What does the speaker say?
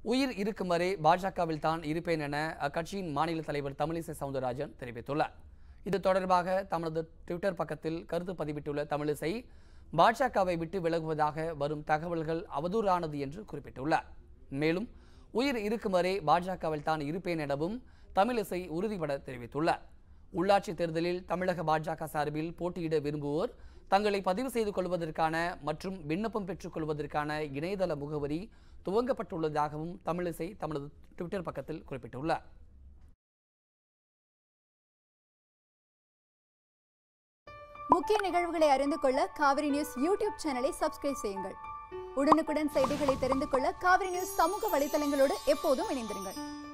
உயிர் இருக்கும் வரை பாஜகவில் தான் இருப்பேன் என அக்கட்சியின் மாநில தலைவர் தமிழிசை சவுந்தரராஜன் தெரிவித்துள்ளார் இது தொடர்பாக தமது ட்விட்டர் பக்கத்தில் கருத்து பதிவிட்டுள்ள தமிழிசை பாஜகவை விட்டு விலகுவதாக வரும் தகவல்கள் அவதூறானது என்று குறிப்பிட்டுள்ளார் மேலும் உயிர் இருக்கும் வரை பாஜகவில் தான் இருப்பேன் எனவும் தமிழிசை உறுதிபட தெரிவித்துள்ளார் உள்ளாட்சி தேர்தலில் தமிழக பாஜக சார்பில் போட்டியிட விரும்புவோர் தங்களை பதிவு செய்து கொள்வதற்கான மற்றும் விண்ணப்பம் பெற்றுக் கொள்வதற்கான இணையதள முகவரி துவங்கப்பட்டுள்ளதாகவும் தமிழிசை தமது ட்விட்டர் பக்கத்தில் குறிப்பிட்டுள்ளார் முக்கிய நிகழ்வுகளை அறிந்து கொள்ள காவிரி நியூஸ் யூடியூப் சேனலை சப்ஸ்கிரைப் செய்யுங்கள் உடனுக்குடன் செய்திகளை தெரிந்து கொள்ள காவிரி நியூஸ் சமூக வலைதளங்களோடு எப்போதும் இணைந்திருங்கள்